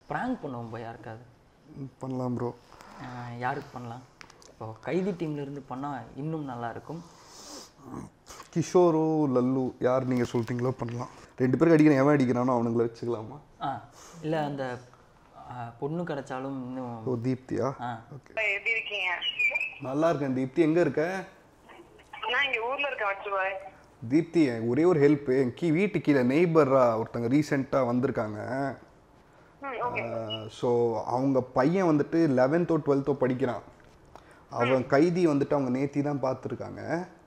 Prank பண்ணுவோம் போய் யாருக்காவது ம், பண்ணலாம் ப்ரோ அஹ் யாருக்கு பண்ணலாம் இப்போ கைதி டீம்ல இருந்து பண்ணால் இன்னும் நல்லா இருக்கும் கிஷோரோ லல்லு யார் நீங்கள் சொல்கிறீங்களோ பண்ணலாம் ரெண்டு பேருக்கு அடிக்கிறேன் எவன் அடிக்கிறானோ அவனுங்களை வச்சுக்கலாமா ஆ இல்லை அந்த அஹ், பொண்ணு கிடைச்சாலும் இன்னும் ஓ தீப்தியா ஆ ஓகே எப்படி இருக்கீங்க நல்லா இருக்கேன் தீப்தி எங்கே இருக்க நான் இங்க ஊர்ல இருக்கேன் வச்சுபாய் தீப்தி எனக்கு ஒரே ஒரு ஹெல்ப் என் கீ வீட்டு கீழே நெய்பராக ஒருத்தங்க ரீசெண்டாக வந்திருக்காங்க ஸோ அவங்க பையன் வந்துட்டு லெவன்த்தோ டுவெல்த்தோ படிக்கிறான் அவன் கைதி வந்துட்டு அவங்க நேத்தி தான் பார்த்துருக்காங்க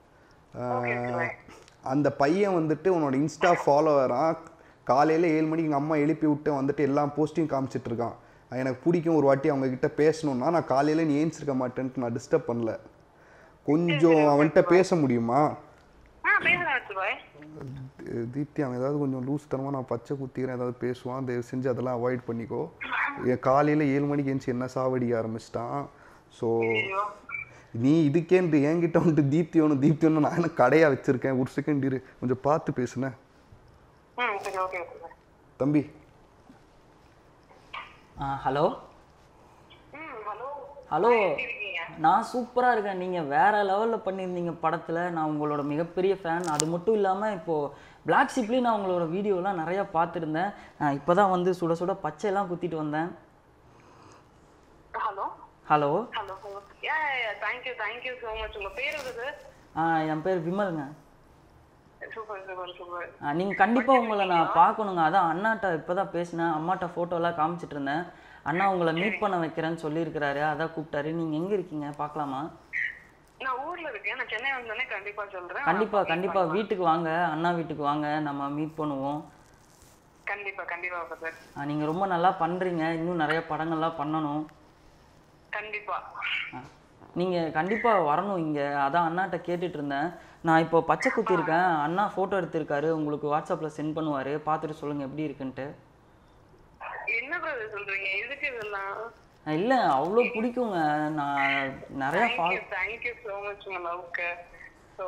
அந்த பையன் வந்துட்டு உன்னோட இன்ஸ்டா ஃபாலோவராக காலையில் ஏழு மணிக்கு எங்கள் அம்மா எழுப்பி விட்டு வந்துட்டு எல்லா போஸ்ட்டையும் காமிச்சிட்டு இருக்கான் எனக்கு பிடிக்கும் ஒரு வாட்டி அவங்க கிட்ட பேசணும்னா நான் காலையில் நீ ஏஞ்சிருக்க மாட்டேன்ட்டு நான் டிஸ்டர்ப் பண்ணல கொஞ்சம் அவன்கிட்ட பேச முடியுமா ஆ பேசுறேன் வச்சுபாய் தி- தீப்தி அவன் ஏதாவது கொஞ்சம் லூஸ் தரமாக நான் பச்சை குத்திக்கிறேன் ஏதாவது பேசுவான் தயவு செஞ்சு அதெல்லாம் அவாய்ட் பண்ணிக்கோ என் காலையில் ஏழு மணிக்கு எழுந்துச்சு என்ன சாவடிக்க ஆரம்பிச்சிட்டான் ஸோ நீ இதுக்கேன்ட்டு என்கிட்ட வந்துட்டு தீப்தி ஒன்று தீப்தி ஒன்று நான் என்ன கடையாக வச்சுருக்கேன் ஒரு செகண்ட் இரு கொஞ்சம் பார்த்து பேசுனேன் ம் சரி ஓகே ஓகே தம்பி ஹலோ ம் ஹலோ ஹலோ இருக்கீங்க நான் சூப்பராக இருக்கேன் நீங்கள் வேற லெவலில் பண்ணியிருந்தீங்க படத்தில் நான் உங்களோட மிகப்பெரிய ஃபேன் அது மட்டும் இல்லாமல் இப்போது பிளாக் ஷிப்லேயும் நான் உங்களோட வீடியோலாம் நிறையா பார்த்துருந்தேன் இப்போ தான் வந்து சுட சுட பச்சையெல்லாம் குத்திட்டு வந்தேன் hello hello hello hello yeah yeah thank you thank you so much உங்க பேர் என்னது என் பேர் விமலுங்க சூப்பர் சூப்பர் சூப்பர் நீங்கள் கண்டிப்பாக உங்களை நான் பார்க்கணுங்க அதான் அண்ணாட்ட இப்போ தான் பேசினேன் அம்மாட்ட ஃபோட்டோலாம் காமிச்சிட்டு இருந்தேன் அண்ணா உங்களை மீட் பண்ண வைக்கிறேன்னு சொல்லியிருக்கிறாரு அதான் கூப்பிட்டாரு நீங்கள் எங்கே இருக்கீங்க பார்க்கலாமா நான் ஊர்ல இருக்கேன் நான் சென்னை வந்தோடனே கண்டிப்பா சொல்றேன் கண்டிப்பாக கண்டிப்பாக வீட்டுக்கு வாங்க அண்ணா வீட்டுக்கு வாங்க நம்ம மீட் பண்ணுவோம் கண்டிப்பா கண்டிப்பா பிரதர் நீங்கள் ரொம்ப நல்லா பண்ணுறீங்க இன்னும் நிறைய படங்கள்லாம் பண்ணணும் கண்டிப்பா நீங்கள் கண்டிப்பாக வரணும் இங்கே அதான் அண்ணாட்ட கேட்டுட்டு இருந்தேன் நான் இப்போ பச்சை குத்திருக்கேன் அண்ணா ஃபோட்டோ எடுத்திருக்காரு உங்களுக்கு வாட்ஸ்அப்பில் சென்ட் பண்ணுவார் பார்த்துட்டு சொல்லுங்கள் எப்படி இருக்குன்ட்டு என்ன பிரதர் சொல்றீங்க எதுக்கு இதெல்லாம் இல்லை அவ்வளோ பிடிக்குங்க நான் நிறைய follow thank you thank you so much உங்க லவ்க்கு ஸோ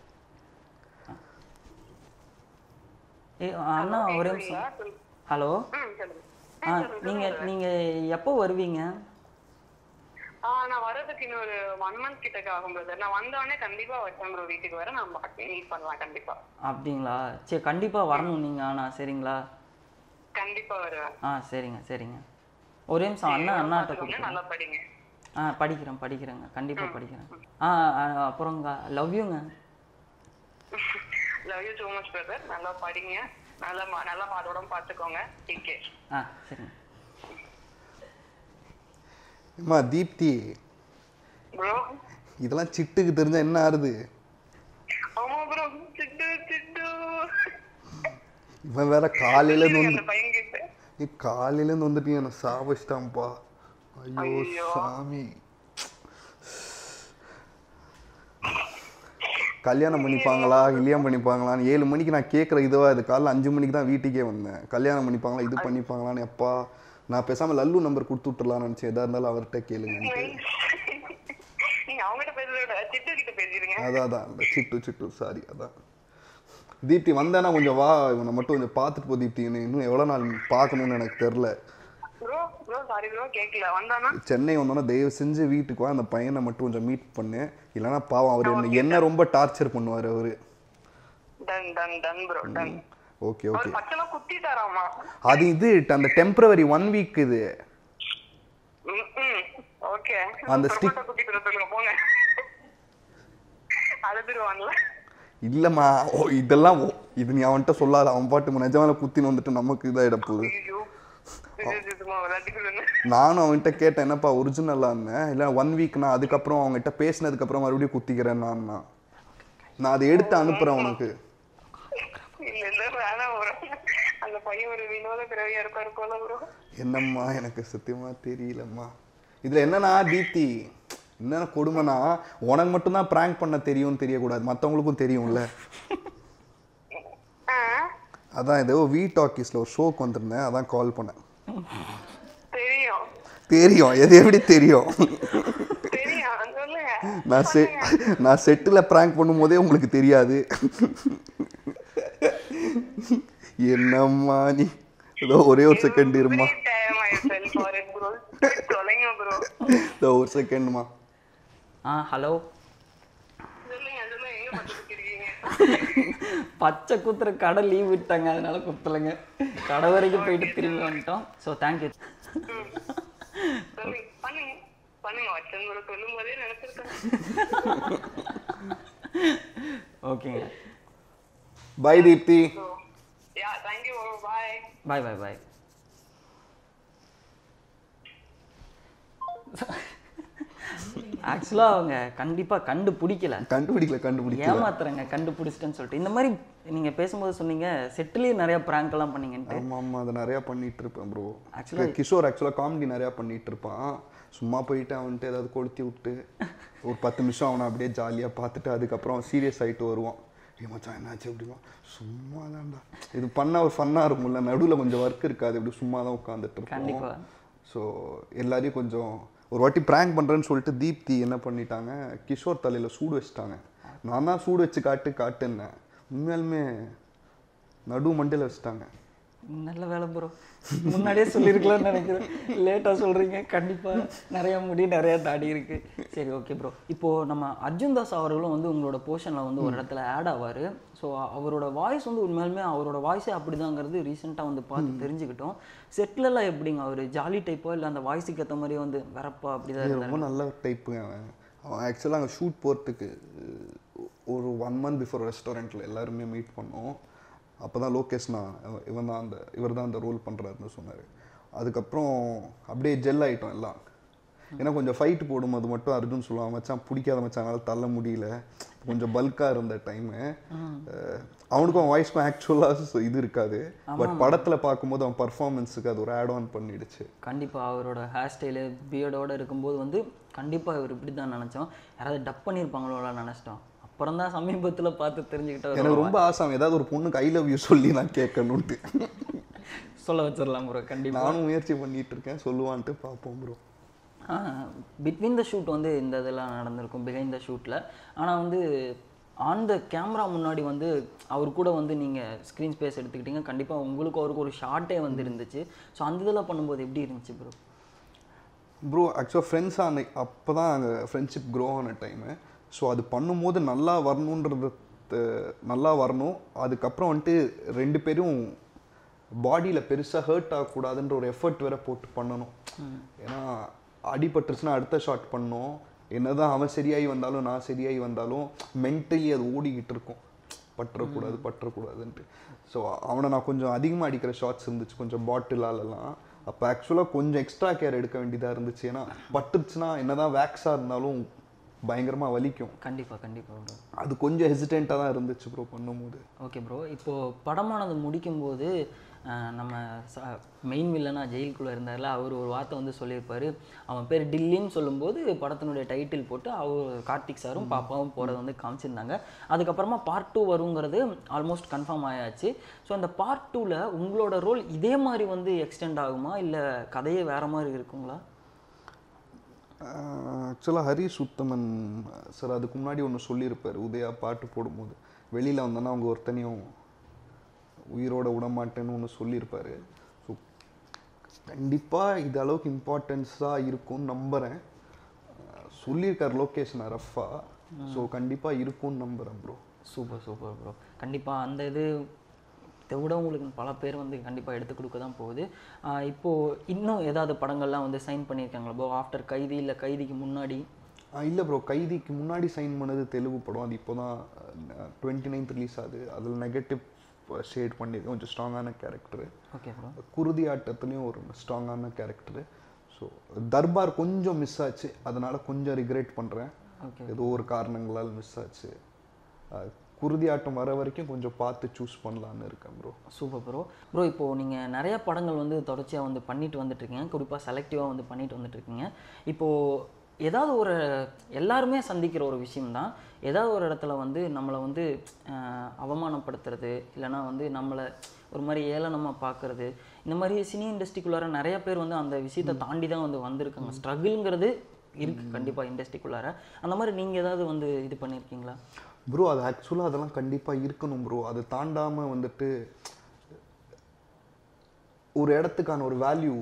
ஏ அண்ணா ஒரே நிமிஷம் ஹலோ ம் சொல்லுங்க ஆ நீங்கள் நீங்கள் எப்போ வருவீங்க ஆ நான் வர்றதுக்கு இன்னொரு ஒன் மந்த் கிட்டக்க ஆகும் பிரதர் நான் வந்தோடனே கண்டிப்பா வச்சேன் ப்ரோ வீட்டுக்கு வர நான் மீட் பண்ணலாம் கண்டிப்பா அப்படிங்களா சரி கண்டிப்பாக வரணும் நீங்கள் ஆனால் சரிங்களா கண்டிப்பா வருவேன் ஆ சரிங்க சரிங்க ஒரே நிமிஷம் அண்ணா அண்ணாட்ட பாத்துக்கோங்க, கொடுக்குறேன் நல்லா படிங்க ஆ படிக்கிறேன் படிக்கிறேங்க கண்டிப்பாக படிக்கிறேன் ஆ ஆ, அப்புறங்க லவ் யூங்க love you so much brother நல்லா படிங்க நல்லா மா- நல்லா பாதோட பாத்துக்கோங்க டேக் கேர் ஆ சரிங்க அம்மா தீப்தி ப்ரோ இதெல்லாம் சிட்டுக்கு தெரிஞ்சா என்ன ஆறுது ஆமா ப்ரோ சிட்டு சிட்டு இவன் வேற காலையிலேருந்து வந்து அந்த பையன் கிட்ட நீ காலையிலேருந்து வந்துட்டு என்னை சாவச்சிட்டான்ப்பா ஐயோ ஐயோ. சாமி கல்யாணம் பண்ணிப்பாங்களா கல்யாணம் பண்ணிப்பாங்களான்னு ஏழு மணிக்கு நான் கேட்குற இதுவா இது காலைல அஞ்சு மணிக்கு தான் வீட்டுக்கே வந்தேன் கல்யாணம் பண்ணிப்பாங்களா இது பண்ணிப்பாங்களான்னு எப்பா நான் பேசாமல் லல்லு நம்பர் கொடுத்து விட்டுலான்னு நினச்சேன் எதா இருந்தாலும் அவர்கிட்ட கேளுங்கன்ட்டு நீங்க அவங்ககிட்ட பேசுறத விட சிட்டு கிட்ட பேசிடுங்க அதான் அதான் அந்த சிட்டு சிட்டு சாரி அதான் தீப்தி வந்தேன்னா கொஞ்சம் வா இவனை மட்டும் கொஞ்சம் பார்த்துட்டு போ தீப்தி இன்னும் இன்னும் எவ்வளோ நாள் பார்க்கணும்னு எனக்கு தெரில ப்ரோ ப்ரோ சாரி ப்ரோ கேட்கல வந்தானா சென்னை வந்தோன்னா தயவு செஞ்சு வீட்டுக்கு வா அந்த பையனை மட்டும் கொஞ்சம் மீட் பண்ணு இல்லைன்னா பாவம் அவர் என்ன என்ன ரொம்ப டார்ச்சர் பண்ணுவார் அவர் done done done bro done okay okay அவர் பச்செல்லாம் குத்திட்டாராமா அது இது அந்த டெம்பரவரி ஒன் வீக் இது ஓகே அந்த stick- குத்திட்டு வர சொல்லுங்க போங்க அழுதுருவான்ல இல்லைம்மா ஓ இதெல்லாம் ஓ இது நீ அவன்கிட்ட சொல்லாத அவன் பாட்டு நிஜமான குத்தின்னு வந்துட்டு நமக்கு இதாகிட போகுது ஐயோ இது இது சும்மா விளையாட்டுக்கு நானும் அவன்கிட்ட கேட்டேன் என்னப்பா ஒரிஜினலான்னு இல்லை ஒன் வீக் நான் அதுக்கப்புறம் அவங்ககிட்ட பேசினதுக்கப்புறம் மறுபடியும் குத்திக்கிறேன் நான் நான் அதை எடுத்து அனுப்புகிறேன் உனக்கு இல்ல இல்ல வேணாம் ப்ரோ அந்த பையன் ஒரு வினோத பிறவியா இருப்பாரு போல ப்ரோ என்னம்மா எனக்கு சத்தியமா தெரியலம்மா இதுல என்னன்னா தீப்தி என்னென்ன கொடுமைனா உனக்கு மட்டும்தான் ப்ராங்க் பண்ண தெரியும்னு தெரியக்கூடாது மற்றவங்களுக்கும் தெரியும்ல அதான் ஏதோ வி டாக்கீஸில் ஒரு ஷோக்கு வந்திருந்தேன் அதான் கால் பண்ணேன் தெரியும் தெரியும் எது எப்படி தெரியும் தெரியும் சொல்லுங்க நான் செ நான் செட்டில் ப்ராங்க் பண்ணும்போதே உங்களுக்கு தெரியாது என்னம்மா நீ ஏதோ ஒரே ஒரு செகண்ட் இருமா time yourself for it, bro. சொல்லுங்க bro. இதோ ஒரு செகண்ட்மா ஆ ஹலோ சொல்லுங்க, சொல்லுங்க, எங்க படுத்துட்டு இருக்கீங்க? பச்சை குத்துற கடை லீவ் விட்டாங்க அதனால குத்தலைங்க கடை வரைக்கும் போயிட்டு திரும்பி வந்துட்டோம் ஸோ தேங்க்யூ சொல்லுங்க, பண்ணுங்க. பண்ணுங்க, வச்சன் bro சொல்லும் போதே நினைச்சிருக்கேன். ஓகேங்க bye Deepti So, yeah, thank you, bro. Bye. Bye bye bye ஆக்சுவலாக அவங்க கண்டிப்பாக கண்டுபிடிக்கல கண்டுபிடிக்கல கண்டுபிடிக்கல ஏமாத்துறேங்க கண்டுபிடிச்சிட்டேன்னு சொல்லிட்டு இந்த மாதிரி நீங்கள் பேசும்போது சொன்னீங்க செட்டிலேயே நிறைய prank எல்லாம் பண்ணீங்கன்ட்டு ஆமா ஆமா அதை நிறையா பண்ணிட்டு இருப்பேன் ப்ரோ Actually- கிஷோர் ஆக்சுவலாக காமெடி நிறையா பண்ணிட்டு இருப்பான் சும்மா போயிட்டு அவன்ட்டு ஏதாவது கொளுத்தி விட்டு ஒரு பத்து நிமிஷம் அவனை அப்படியே ஜாலியாக பார்த்துட்டு அதுக்கப்புறம் சீரியஸ் ஆகிட்டு வருவான் ஏ மச்சான் என்னாச்சு அப்படிமா சும்மா தான்டா இது பண்ண ஒரு ஃபன்னாக இருக்கும்ல நடுவில் கொஞ்சம் ஒர்க் இருக்காது இப்படி சும்மா தான் உட்காந்துட்டு இருப்போம் கண்டிப்பா. ஸோ எல்லாரையும் கொஞ்சம் ஒரு வாட்டி ப்ராங்க் பண்ணுறேன்னு சொல்லிட்டு தீப்தி என்ன பண்ணிட்டாங்க கிஷோர் தலையில் சூடு வச்சுட்டாங்க நான் தான் சூடு வச்சு காட்டு காட்டுன்னேன் உண்மையாலுமே நடு மண்டையில் வச்சுட்டாங்க நல்ல வேலை ப்ரோ முன்னாடியே சொல்லியிருக்கலாம்னு நினைக்கிறேன் லேட்டாக சொல்கிறீங்க கண்டிப்பாக நிறைய முடி நிறைய தாடி இருக்கு சரி ஓகே ப்ரோ இப்போது நம்ம அர்ஜுன் தாஸ் அவர்களும் வந்து உங்களோட போர்ஷனில் வந்து ஒரு இடத்துல ஆட் ஆவார் ஸோ அவரோட வாய்ஸ் வந்து உண்மையாலுமே அவரோட வாய்ஸே அப்படிதாங்கிறது ரீசெண்டாக வந்து பார்த்து தெரிஞ்சுக்கிட்டோம் செட்டிலெல்லாம் எப்படிங்க அவர் ஜாலி டைப்போ இல்லை அந்த வாய்ஸுக்கு ஏற்ற மாதிரியே வந்து வரப்பா அப்படிதான் இது ரொம்ப நல்ல டைப்புங்க அவன் அவன் ஆக்சுவலாக அங்கே ஷூட் போகிறதுக்கு ஒரு ஒன் மந்த் பிஃபோர் ரெஸ்டாரண்ட்டில் எல்லாருமே மீட் பண்ணோம் அப்போ தான் லோகேஷ் நான் இவன் தான் அந்த இவர் தான் அந்த ரோல் பண்ணுறாருன்னு சொன்னார் அதுக்கப்புறம் அப்படியே ஜெல் ஆகிட்டோம் எல்லாம் ஏன்னா கொஞ்சம் ஃபைட் போடும்போது மட்டும் அர்ஜுன் சொல்லுவான் மச்சான் பிடிக்காத மச்சான் என்னால் தள்ள முடியல கொஞ்சம் பல்காக இருந்த டைமு அவனுக்கும் வாய்ஸ்க்கும் ஆக்சுவலாக இது இருக்காது பட் படத்தில் பார்க்கும்போது அவன் பர்ஃபார்மன்ஸுக்கு அது ஒரு ஆட் ஆன் பண்ணிடுச்சு கண்டிப்பாக அவரோட ஹேர் ஸ்டைலு பியர்டோட இருக்கும்போது வந்து கண்டிப்பாக இவர் இப்படி தான் நினச்சோம் யாராவது டப் பண்ணியிருப்பாங்களோல நினச்சிட்டோம் அப்புறம் தான் சமீபத்தில் பார்த்து தெரிஞ்சுக்கிட்டோம் எனக்கு ரொம்ப ஆசை அவன் ஏதாவது ஒரு பொண்ணுக்கு ஐ லவ் யூ சொல்லி நான் கேட்கணுன்ட்டு சொல்ல வச்சிடலாம் ப்ரோ கண்டிப்பாக நானும் முயற்சி பண்ணிட்டு இருக்கேன் சொல்லுவான்ட்டு பார்ப்போம் ப்ரோ பிட்வீன் த ஷூட் வந்து இந்த இதெல்லாம் நடந்திருக்கும் பிஹைண்ட் த ஷூட்டில் ஆனால் வந்து ஆன் த கேமரா முன்னாடி வந்து அவர் கூட வந்து நீங்கள் ஸ்க்ரீன் ஸ்பேஸ் எடுத்துக்கிட்டீங்க கண்டிப்பாக உங்களுக்கு அவருக்கு ஒரு ஷார்ட்டே வந்து இருந்துச்சு ஸோ அந்த இதெல்லாம் பண்ணும்போது எப்படி இருந்துச்சு ப்ரோ ப்ரோ ஆக்சுவலாக ஃப்ரெண்ட்ஸ் ஆன அப்போ தான் அங்கே ஃப்ரெண்ட்ஷிப் க்ரோ ஆன டைமு ஸோ அது பண்ணும்போது நல்லா வரணுன்றது த- நல்லா வரணும் அதுக்கப்புறம் வந்துட்டு ரெண்டு பேரும் பாடியில் பெருசாக ஹர்ட் ஆகக்கூடாதுன்ற ஒரு எஃபர்ட் வேற போட்டு பண்ணணும் ஏன்னா அடிபட்டுருச்சுன்னா அடுத்த ஷாட் பண்ணோம் என்னதான் அவன் சரியாகி வந்தாலும் நான் சரியாகி வந்தாலும் மென்டலி அது ஓடிக்கிட்டு இருக்கும் பற்றக்கூடாது பற்றக்கூடாதுன்ட்டு ஸோ அவனை நான் கொஞ்சம் அதிகமாக அடிக்கிற ஷாட்ஸ் இருந்துச்சு கொஞ்சம் பாட்டிலாலெல்லாம் அப்போ ஆக்சுவலாக கொஞ்சம் எக்ஸ்ட்ரா கேர் எடுக்க வேண்டியதாக இருந்துச்சு ஏன்னா பட்டுருச்சுன்னா என்னதான் வேக்ஸாக இருந்தாலும் பயங்கரமாக வலிக்கும் கண்டிப்பாக கண்டிப்பாக ப்ரோ அது கொஞ்சம் ஹெசிடென்ட்டாக தான் இருந்துச்சு ப்ரோ பண்ணும்போது ஓகே ப்ரோ இப்போது படமானது முடிக்கும்போது அஹ், நம்ம மெயின் வில்லனா ஜெயிலுக்குள்ளே இருந்தார்ல அவர் ஒரு வார்த்தை வந்து சொல்லியிருப்பாரு அவன் பேர் டில்லின்னு சொல்லும்போது படத்தினுடைய டைட்டில் போட்டு அவர் கார்த்திக் சாரும் பாப்பாவும் போகிறத வந்து காமிச்சிருந்தாங்க அதுக்கப்புறமா பார்ட் டூ வருங்கிறது ஆல்மோஸ்ட் கன்ஃபார்ம் ஆயாச்சு ஸோ அந்த பார்ட் டூவில் உங்களோட ரோல் இதே மாதிரி வந்து எக்ஸ்டெண்ட் ஆகுமா இல்லை கதையே வேற மாதிரி இருக்குங்களா ஆக்சுவலாக ஹரிஷ் உத்தமன் சார் அதுக்கு முன்னாடி ஒன்று சொல்லியிருப்பார் உதயா பாட்டு போடும்போது வெளியில் வந்தோன்னா அவங்க ஒருத்தனையும் உயிரோட விடமாட்டேன்னு ஒன்று சொல்லியிருப்பாரு ஸோ கண்டிப்பாக இது அளவுக்கு இம்பார்ட்டன்ஸாக இருக்கும்னு நம்புகிறேன் சொல்லியிருக்கார் லோகேஷ் நான் ரஃபா ஸோ கண்டிப்பாக இருக்கும்னு நம்புகிறேன் ப்ரோ சூப்பர் சூப்பர் ப்ரோ கண்டிப்பாக அந்த இது இதை விட உங்களுக்கு பல பேர் வந்து கண்டிப்பாக எடுத்து கொடுக்க தான் போகுது ஆஹ் இப்போ இன்னும் ஏதாவது படங்கள்லாம் வந்து சைன் பண்ணியிருக்காங்களா ப்ரோ ஆஃப்டர் கைதி இல்லை கைதிக்கு முன்னாடி இல்லை ப்ரோ கைதிக்கு முன்னாடி சைன் பண்ணது தெலுங்கு படம் அது இப்போ தான் டுவெண்ட்டி நைன்த் ரிலீஸ் ஆகுது அதில் நெகட்டிவ் ஷேட் பண்ணியிருக்கேன் கொஞ்சம் ஸ்ட்ராங்கான கேரக்டரு ஓகே ப்ரோ குருதி ஆட்டத்துலேயும் ஒரு ஸ்ட்ராங்கான கேரக்டரு ஸோ தர்பார் கொஞ்சம் மிஸ் ஆச்சு அதனால கொஞ்சம் ரிக்ரெட் பண்ணுறேன் ஓகே ஏதோ ஒரு காரணங்களால் மிஸ் ஆச்சு அஹ், குருதி ஆட்டம் வர வரைக்கும் கொஞ்சம் பார்த்து சூஸ் பண்ணலான்னு இருக்கேன் ப்ரோ சூப்பர் ப்ரோ ப்ரோ இப்போது நீங்கள் நிறைய படங்கள் வந்து தொடர்ச்சியாக வந்து பண்ணிட்டு வந்துட்டுருக்கீங்க குறிப்பாக செலக்டிவாக வந்து பண்ணிட்டு வந்துட்டுருக்கீங்க இப்போது ஏதாவது ஒரு எல்லாருமே சந்திக்கிற ஒரு விஷயம்தான் ஏதாவது ஒரு இடத்துல வந்து நம்மளை வந்து ஆஹ், அவமானப்படுத்துறது இல்லைன்னா வந்து நம்மளை ஒரு மாதிரி ஏளனமாக பார்க்கறது இந்த மாதிரி சினி இண்டஸ்ட்ரிக்குள்ளார நிறைய பேர் வந்து அந்த விஷயத்தை தாண்டி தான் வந்து வந்திருக்காங்க ஸ்ட்ரகிள்ங்கிறது இருக்குது கண்டிப்பாக இண்டஸ்ட்ரிக்குள்ளார அந்த மாதிரி நீங்கள் ஏதாவது வந்து இது பண்ணியிருக்கீங்களா ப்ரோ அது ஆக்சுவலாக அதெல்லாம் கண்டிப்பாக இருக்கணும் ப்ரோ அதை தாண்டாமல் வந்துட்டு ஒரு இடத்துக்கான ஒரு வேல்யூ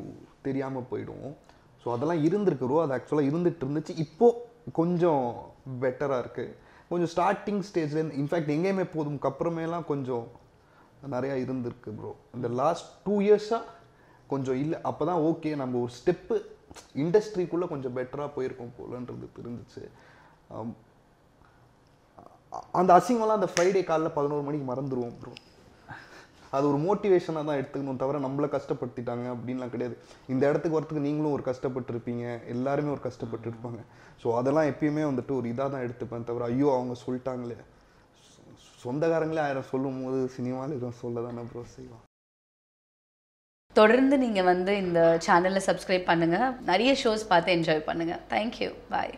தெரியாமல் போயிடும் ஸோ அதெல்லாம் இருந்திருக்கு ப்ரோ அது ஆக்சுவலாக இருந்துட்டு இருந்துச்சு இப்போ கொஞ்சம் பெட்டராக இருக்குது கொஞ்சம் ஸ்டார்டிங் ஸ்டேஜ்லேருந்து இன்ஃபேக்ட் எங்கேயுமே போதும்க்கு அப்புறமேலாம் கொஞ்சம் நிறையா இருந்திருக்கு ப்ரோ இந்த லாஸ்ட் டூ இயர்ஸாக கொஞ்சம் இல்லை அப்போ தான் ஓகே நம்ம ஒரு ஸ்டெப்பு இண்டஸ்ட்ரிக்குள்ளே கொஞ்சம் பெட்டராக போயிருக்கோம் போலன்றது தெரிஞ்சிச்சு ஆம், அ- அந்த அசிங்கம்லாம் அந்த ஃப்ரைடே காலைல பதினோரு மணிக்கு மறந்துடுவோம் ப்ரோ அது ஒரு மோட்டிவேஷனாக தான் எடுத்துக்கணும் தவிர நம்மள கஷ்டப்படுத்திட்டாங்க அப்படின்லாம் கிடையாது இந்த இடத்துக்கு வரத்துக்கு நீங்களும் ஒரு கஷ்டப்பட்டிருப்பீங்க எல்லாருமே ஒரு கஷ்டப்பட்டு இருப்பாங்க ஸோ அதெல்லாம் எப்பயுமே வந்துட்டு ஒரு இதாக தான் எடுத்துப்பேன் தவிர ஐயோ அவங்க சொல்லிட்டாங்களே சொ- சொந்தக்காரங்களே ஆயிரம் சொல்லும் போது சினிமாவில் எதுவும் சொல்ல தானே ப்ரோ செய்வோம் தொடர்ந்து நீங்கள் வந்து இந்த சேனலை சப்ஸ்கிரைப் பண்ணுங்கள் நிறைய ஷோஸ் பார்த்து என்ஜாய் பண்ணுங்கள் தேங்க்யூ பாய்